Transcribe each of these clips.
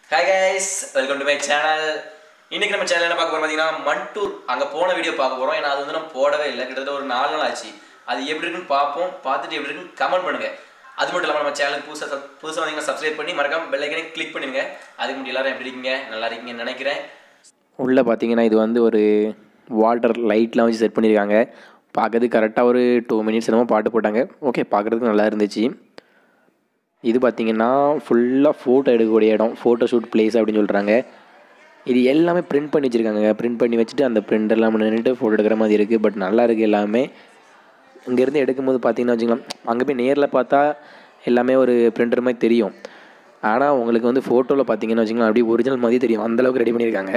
Hi guys welcome to my channel இன்னைக்கு நம்ம channel என்ன பார்க்க போறோம் பார்த்தீங்கன்னா மண்டூர் அங்கே போன வீடியோ பார்க்க போகிறோம் ஏன்னா அது வந்து நம்ம போடவே இல்லை கிட்டத்தட்ட ஒரு நாலு நாள் ஆச்சு அது எப்படி இருக்குன்னு பார்ப்போம் பார்த்துட்டு எப்படி இருக்குன்னு கமெண்ட் பண்ணுங்க அது மட்டும் இல்லாமல் நம்ம சேனலுக்கு புதுசாக புதுசாக வந்தீங்கன்னா சப்ஸ்கிரைப் பண்ணி மறக்காம பெல் ஐக்கனை கிளிக் பண்ணுங்க அதுக்கு முன்னாடி எல்லாரும் எப்படி இருக்கீங்க நல்லா இருக்கீங்கன்னு நினைக்கிறேன் உள்ளே பார்த்தீங்கன்னா இது வந்து ஒரு வாட்டர் லைட்லாம் வச்சு செட் பண்ணியிருக்காங்க பார்க்கறதுக்கு கரெக்டாக ஒரு டூ மினிட்ஸ் என்னமோ பாட்டு போட்டாங்க ஓகே பார்க்குறதுக்கு நல்லா இருந்துச்சு இது பார்த்தீங்கன்னா ஃபுல்லாக ஃபோட்டோ எடுக்கக்கூடிய இடம் ஃபோட்டோ ஷூட் பிளேஸ் அப்படின்னு சொல்கிறாங்க இது எல்லாமே பிரிண்ட் பண்ணி வச்சுருக்காங்க பிரிண்ட் பண்ணி வச்சுட்டு அந்த print எல்லாம் நின்றுட்டு ஃபோட்டோ எடுக்கிற மாதிரி இருக்குது பட் நல்லா இருக்குது எல்லாமே இங்கேருந்து எடுக்கும்போது பார்த்தீங்கன்னா வச்சுக்கலாம் அங்கே போய் நேரில் பார்த்தா எல்லாமே ஒரு பிரிண்டர் மாதிரி தெரியும் ஆனால் உங்களுக்கு வந்து ஃபோட்டோவில் பார்த்தீங்கன்னு வச்சுக்கலாம் அப்படியே ஒரிஜினல் மாதிரி தெரியும் அந்தளவுக்கு ரெடி பண்ணியிருக்காங்க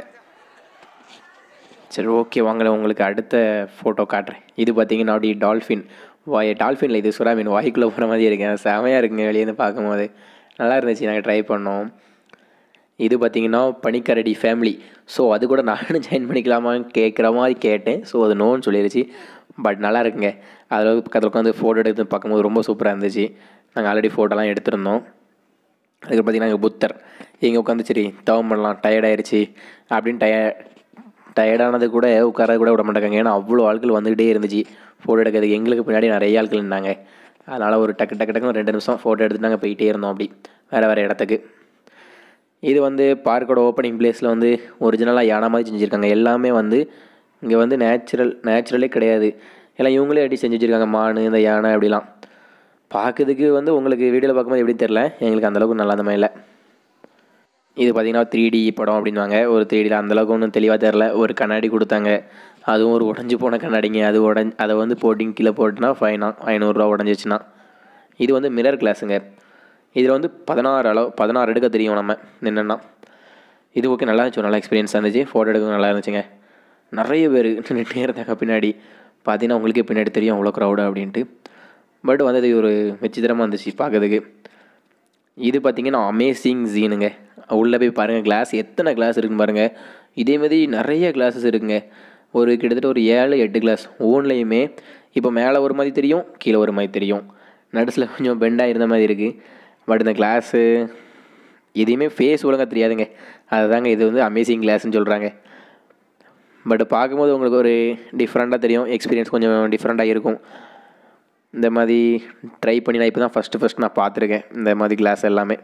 சரி ஓகே வாங்கல உங்களுக்கு அடுத்த ஃபோட்டோ காட்டுறேன் இது பார்த்தீங்கன்னா அப்படி டால்ஃபின் வாய் டால்ஃபினில் இது சுறா மீன் வாய்க்குள்ளே போகிற மாதிரி இருக்கேன் செமையாக இருக்குங்க வெளியேருந்து பார்க்கும்போது நல்லா இருந்துச்சு நாங்கள் ட்ரை பண்ணோம் இது பார்த்தீங்கன்னா பனிக்கரடி ஃபேமிலி ஸோ அது கூட நானும் ஜாயின் பண்ணிக்கலாமான்னு கேட்குற மாதிரி கேட்டேன் ஸோ அது நோன்னு சொல்லிருச்சு பட் நல்லா இருக்குங்க அதில் பக்கத்தில் உட்காந்து ஃபோட்டோ எடுத்து பார்க்கும்போது ரொம்ப சூப்பராக இருந்துச்சு நாங்கள் ஆல்ரெடி ஃபோட்டோலாம் எடுத்திருந்தோம் அதுக்கு பார்த்தீங்கன்னா இங்கே புத்தர் இங்கே உட்காந்து சரி தவம் பண்ணலாம் டயர்ட் ஆயிடுச்சு அப்படின்னு டய டயர்டானது கூட உட்கார கூட விட மாட்டாங்க ஏன்னா அவ்வளோ ஆட்கள் வந்துக்கிட்டே இருந்துச்சு ஃபோட்டோ எடுக்கிறதுக்கு எங்களுக்கு பின்னாடி நிறைய ஆட்கள் இருந்தாங்க அதனால் ஒரு டக்கு டக்கு டக்குன்னு ரெண்டு நிமிஷம் ஃபோட்டோ எடுத்து நாங்கள் போயிட்டே இருந்தோம் அப்படி வேறு வேறு இடத்துக்கு இது வந்து பார்க்கோட ஓப்பனிங் பிளேஸில் வந்து ஒரிஜினலாக யானை மாதிரி செஞ்சுருக்காங்க எல்லாமே வந்து இங்கே வந்து நேச்சுரல் நேச்சுரலே கிடையாது எல்லாம் இவங்களே அடி செஞ்சு வச்சுருக்காங்க மான் இந்த யானை அப்படிலாம் பார்க்கறதுக்கு வந்து உங்களுக்கு வீடியோவில் பார்க்கும்போது எப்படி தெரில எங்களுக்கு அந்தளவுக்கு நல்லா அந்த மாதிரி இல்லை இது பார்த்தீங்கன்னா த்ரீ டி படம் அப்படின்வாங்க ஒரு த்ரீ டியில் அந்தளவுக்கு ஒன்றும் தெளிவாக தெரில ஒரு கண்ணாடி கொடுத்தாங்க அதுவும் ஒரு உடஞ்சி போன கண்ணாடிங்க அது உடஞ்சி அதை வந்து போட்டிங் கீழே போட்டுனா ஃபைனா ஐநூறுரூவா உடஞ்சிச்சுன்னா இது வந்து மிரர் கிளாஸுங்க இதில் வந்து பதினாறு அளவு பதினாறு எடுக்க தெரியும் நம்ம நின்றுனா இது ஓகே நல்லா இருந்துச்சு ஒரு நல்ல எக்ஸ்பீரியன்ஸாக இருந்துச்சு ஃபோட்டோ எடுக்க நல்லா இருந்துச்சுங்க நிறைய பேர் நின்றுட்டே இருந்தாங்க பின்னாடி பார்த்தீங்கன்னா உங்களுக்கே பின்னாடி தெரியும் அவ்வளோ க்ரௌடு அப்படின்ட்டு பட் வந்து இது ஒரு விசித்திரமாக இருந்துச்சு பார்க்கறதுக்கு இது பார்த்தீங்கன்னா அமேசிங் ஜீனுங்க உள்ளே போய் பாருங்கள் கிளாஸ் எத்தனை கிளாஸ் இருக்குன்னு பாருங்கள் இதே மாதிரி நிறைய கிளாஸஸ் இருக்குங்க ஒரு கிட்டத்தட்ட ஒரு ஏழு எட்டு கிளாஸ் ஓன்லேயுமே இப்போ மேலே ஒரு மாதிரி தெரியும் கீழே ஒரு மாதிரி தெரியும் நடுசில் கொஞ்சம் பெண்டாக இருந்த மாதிரி இருக்குது பட் இந்த கிளாஸு எதையுமே ஃபேஸ் ஒழுங்காக தெரியாதுங்க அதுதாங்க இது வந்து அமேசிங் கிளாஸ்ன்னு சொல்கிறாங்க பட் பார்க்கும்போது உங்களுக்கு ஒரு டிஃப்ரெண்ட்டாக தெரியும் எக்ஸ்பீரியன்ஸ் கொஞ்சம் டிஃப்ரெண்ட்டாக இருக்கும் இந்த மாதிரி ட்ரை பண்ணி நான் இப்போ தான் ஃபஸ்ட்டு ஃபஸ்ட் நான் பார்த்துருக்கேன் இந்த மாதிரி கிளாஸ் எல்லாமே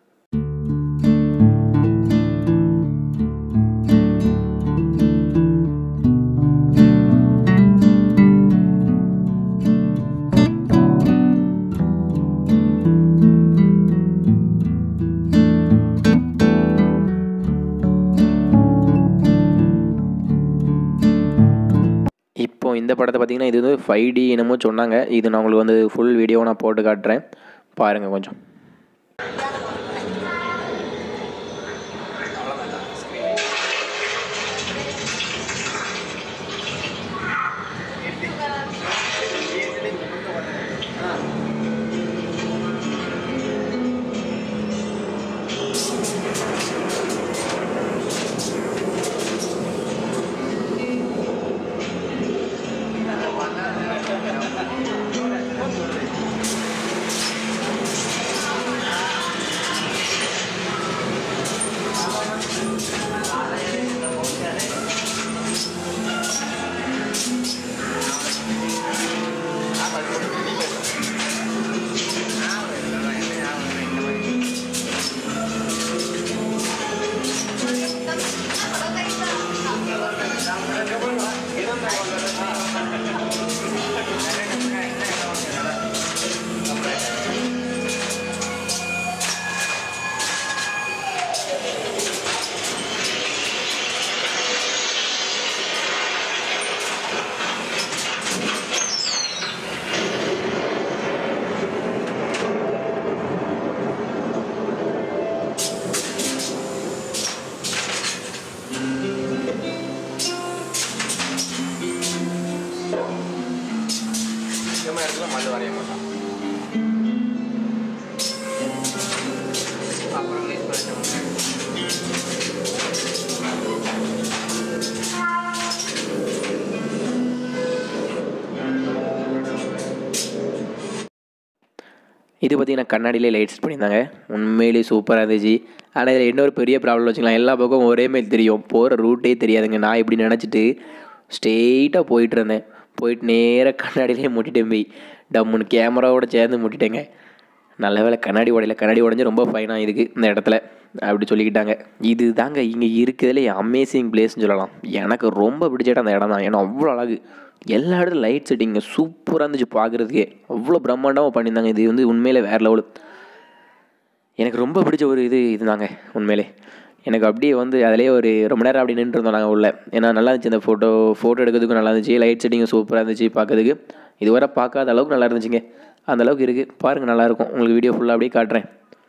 இப்போ இந்த படத்தை பார்த்தீங்கன்னா இது வந்து ஃபைவ் டி என்னமோ சொன்னாங்க இது நான் உங்களுக்கு வந்து ஃபுல் வீடியோவை நான் போட்டு காட்டுறேன் பாருங்கள் கொஞ்சம் இது பார்த்தீங்கன்னா கண்ணாடியிலே லைட்ஸ் பண்ணியிருந்தாங்க உண்மையிலேயே சூப்பராக இருந்துச்சு ஆனால் இதில் இன்னொரு பெரிய ப்ராப்ளம் வச்சுக்கலாம் எல்லா பக்கம் ஒரே மாதிரி தெரியும் போகிற ரூட்டே தெரியாதுங்க நான் இப்படி நினச்சிட்டு ஸ்ட்ரெயிட்டாக போயிட்டு இருந்தேன் போயிட்டு நேராக கண்ணாடியிலே முட்டிட்டேன் போய் டம்முன்னு கேமராவோட சேர்ந்து முட்டிட்டேங்க நல்ல வேளை கண்ணாடி உடையில கண்ணாடி உடஞ்சி ரொம்ப ஃபைனாக இருக்குது இந்த இடத்துல அப்படி சொல்லிக்கிட்டாங்க இது தாங்க இங்கே இருக்கிறதுலே அமேசிங் பிளேஸ்னு சொல்லலாம் எனக்கு ரொம்ப பிடிச்ச இடம் அந்த இடம் தான் ஏன்னா அவ்வளோ அழகு எல்லா இடத்துல லைட் செட்டிங்க சூப்பராக இருந்துச்சு பார்க்குறதுக்கே அவ்வளோ பிரம்மாண்டமாக பண்ணியிருந்தாங்க இது வந்து உண்மையிலே வேறு லெவலு எனக்கு ரொம்ப பிடிச்ச ஒரு இது இதுதாங்க உண்மையிலே எனக்கு அப்படியே வந்து அதிலே ஒரு ரொம்ப நேரம் அப்படி நின்று இருந்தோம் நாங்கள் உள்ள ஏன்னா நல்லா இருந்துச்சு அந்த ஃபோட்டோ ஃபோட்டோ எடுக்கிறதுக்கும் நல்லா இருந்துச்சு லைட் செட்டிங்கும் சூப்பராக இருந்துச்சு பார்க்கறதுக்கு இதுவரை பார்க்காத அளவுக்கு நல்லா இருந்துச்சுங்க அந்த அளவுக்கு இருக்குது பாருங்கள் நல்லாயிருக்கும் உங்களுக்கு வீடியோ ஃபுல்லாக அப்படியே காட்டுறேன்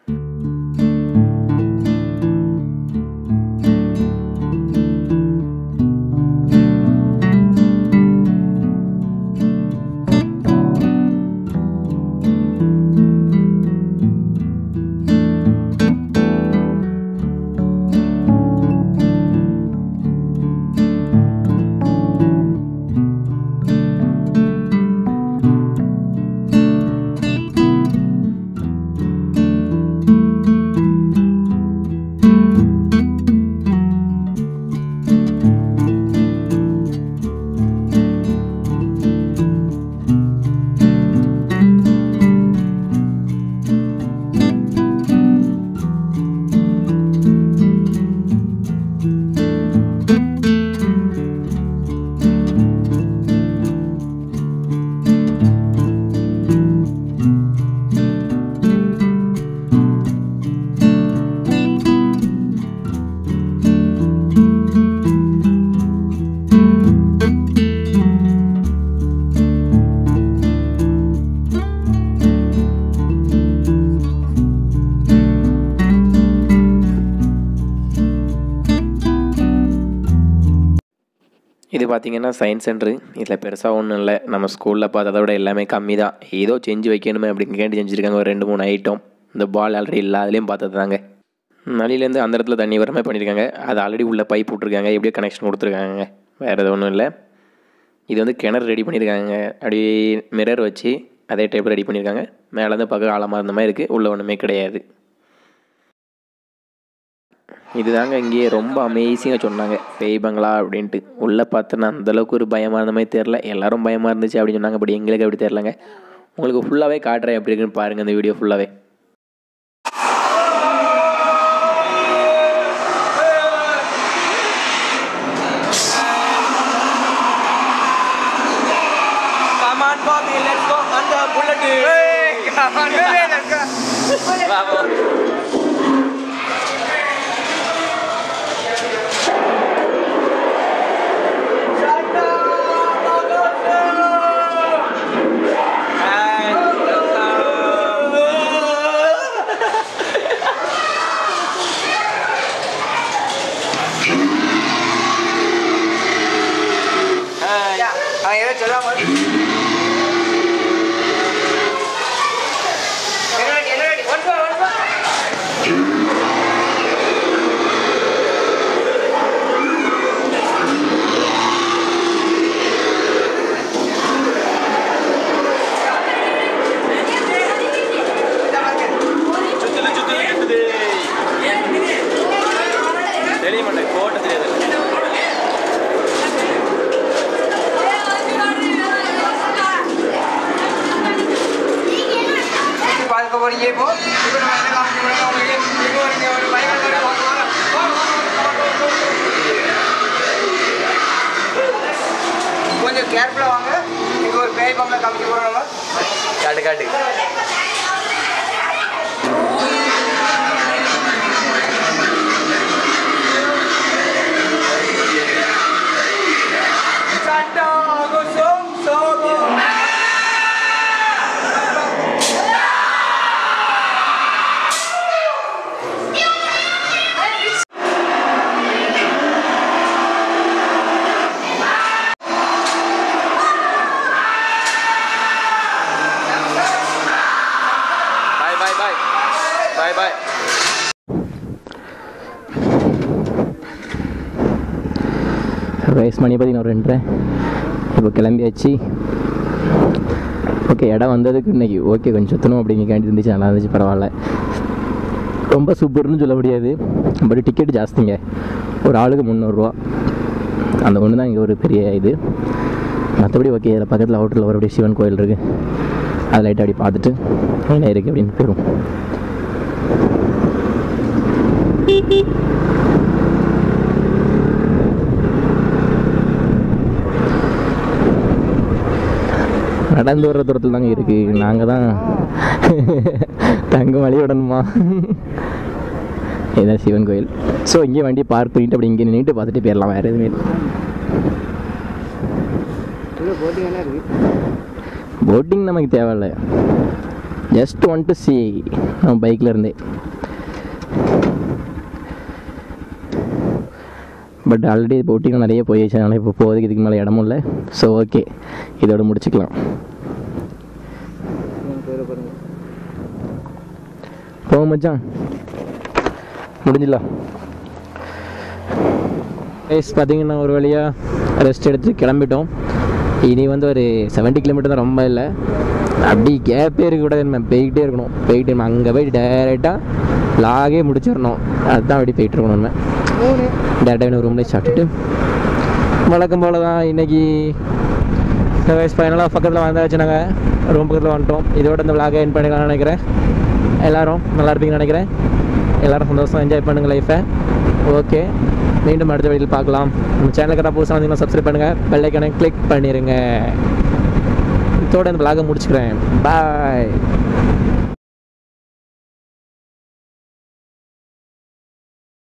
இது பார்த்தீங்கன்னா சயின்ஸ் சென்ட்ரு இதில் பெருசாக ஒன்றும் இல்லை நம்ம ஸ்கூலில் பார்த்ததை விட எல்லாமே கம்மி தான் ஏதோ செஞ்சு வைக்கணுமே அப்படின்னு கேட்டு செஞ்சுருக்காங்க ஒரு ரெண்டு மூணு ஐட்டம் இந்த பால் ஆல்ரெடி இல்லை அதுலேயும் பார்த்தது தாங்க நலிலேருந்து அந்த இடத்துல தண்ணி வர மாதிரி பண்ணியிருக்காங்க அது ஆல்ரெடி உள்ள பைப் விட்ருக்காங்க எப்படியோ கனெக்ஷன் கொடுத்துருக்காங்க வேறு எதுவும் ஒன்றும் இல்லை இது வந்து கிணறு ரெடி பண்ணியிருக்காங்க அப்படியே மிரர் வச்சு அதே டைப்பில் ரெடி பண்ணியிருக்காங்க மேலேருந்து பார்க்க ஆழமாக இருந்த மாதிரி இருக்குது உள்ளே ஒன்றுமே கிடையாது இதுதாங்க இங்கேயே ரொம்ப அமேசிங்காக சொன்னாங்க பேய் பங்களா அப்படின்ட்டு உள்ளே பார்த்தோன்னா அந்தளவுக்கு ஒரு பயமாக இருந்த மாதிரி தெரில எல்லாரும் பயமாக இருந்துச்சு அப்படின்னு சொன்னாங்க பட் எங்களுக்கு அப்படி தெரிலங்க உங்களுக்கு ஃபுல்லாகவே காட்டுறேன் எப்படி இருக்குன்னு பாருங்கள் இந்த வீடியோ ஃபுல்லாகவே Come on, Bobby, let's go on the bullet. Hey, come on, let's go. Vamos. அவன் ஏதோ சொல்லாம என்னடி, என்னடி, ஒன் பா, ஒன் பா. சுத்துல சுத்துல சுத்துது தெரிய மாட்டேன் கோட்டை தெரியாது பார்க்க போறீங்க இப்போ இப்போ நம்ம என்ன காமிக்க போறோம் உங்களுக்கு இப்போ ஒரு ஒரு பயங்கர ஒரு வாங்க, வாங்க. வாங்க, வாங்க, வாங்க, வாங்க, வாங்க. கொஞ்சம் கேர்ஃபுல்லாக வாங்க இங்கே ஒரு பேய் பங்களா காமிக்க போகிறோம் நம்ம காட்டு காட்டு Santiago Song Sogo. பாய் பாய் பாய் பாய் பாய் ரைஸ் மணி பார்த்தீங்கன்னா ஒரு ரெண்டரை இப்போ கிளம்பியாச்சு ஓகே இடம் வந்ததுக்கு இன்னைக்கு ஓகே கொஞ்சம் சுற்றணும் அப்படிங்கிறக்காண்டி இருந்துச்சு நல்லா இருந்துச்சு பரவாயில்ல ரொம்ப சூப்பர்னு சொல்ல முடியாது பட் டிக்கெட் ஜாஸ்திங்க ஒரு ஆளுக்கு முந்நூறுரூவா அந்த ஒன்று தான் இங்கே ஒரு பெரிய இது மற்றபடி ஓகே இதில் பக்கத்தில் ஹோட்டலில் ஒரு அப்படியே சிவன் கோயில் இருக்குது அதை லைட்டாக அப்படி பார்த்துட்டு என்ன இருக்குது அப்படின்னு போயிடும் நடந்து வர்ற தூரத்தில் தாங்க இருக்குது நாங்கள் தான் தங்க வழி விடணுமா இதுதான் சிவன் கோயில் ஸோ இங்கே வண்டி பார்க் பண்ணிட்டு அப்படி இங்கே நின்றுட்டு பார்த்துட்டு போயிடலாம் வேறு எதுவுமே இல்லை உள்ள போட்டிங் என்ன இருக்கு போட்டிங் நமக்கு தேவையில்ல ஜஸ்ட் ஒன் டு சி நம்ம பைக்கில் இருந்தே பட் ஆல்ரெடி போட்டிங் நிறைய போயிடுச்சு அதனால் இப்போ போகிறதுக்கு இதுக்கு மேலே இடமும் இல்லை ஸோ ஓகே இதோட முடிச்சுக்கலாம் பேரை பாருங்க போக மச்சான் முடிஞ்சிடலாம் கைஸ் பார்த்தீங்கன்னா ஒரு வழியாக ரெஸ்ட் எடுத்து கிளம்பிட்டோம் இனி வந்து ஒரு 70 கிலோமீட்டர் தான் ரொம்ப இல்லை அப்படி கேப்பே இருக்கக்கூடாது நம்ம போய்கிட்டே இருக்கணும் போயிட்டு நம்ம அங்கே போய் டேரெக்டாக லாகே முடிச்சிடணும் அதுதான் அப்படி போயிட்டு இருக்கணும் நம்ம மூணு டேரெக்டாக ரூம்லேயே சாப்பிட்டுட்டு வழக்கம் போல தான் இன்றைக்கி வயசு ஃபைனலாக பக்கத்தில் வந்தாச்சு நாங்கள் ரூம் பக்கத்தில் வந்துட்டோம் இதோட இந்த விளாகை என் பண்ணிக்கலாம்னு நினைக்கிறேன் எல்லாரும் நல்லா இருப்பீங்கன்னு நினைக்கிறேன் எல்லாரும் சந்தோஷம் என்ஜாய் பண்ணுங்கள் லைஃப்பை ஓகே மீண்டும் அடுத்த வீடியோவில் பார்க்கலாம் நம்ம சேனலுக்கு நான் புதுசாக வந்தீங்கன்னா சப்ஸ்கிரைப் பண்ணுங்கள் பெல்லைக்கான கிளிக் பண்ணிடுங்க இதோட இந்த விளாகை முடிச்சுக்கிறேன் பாய்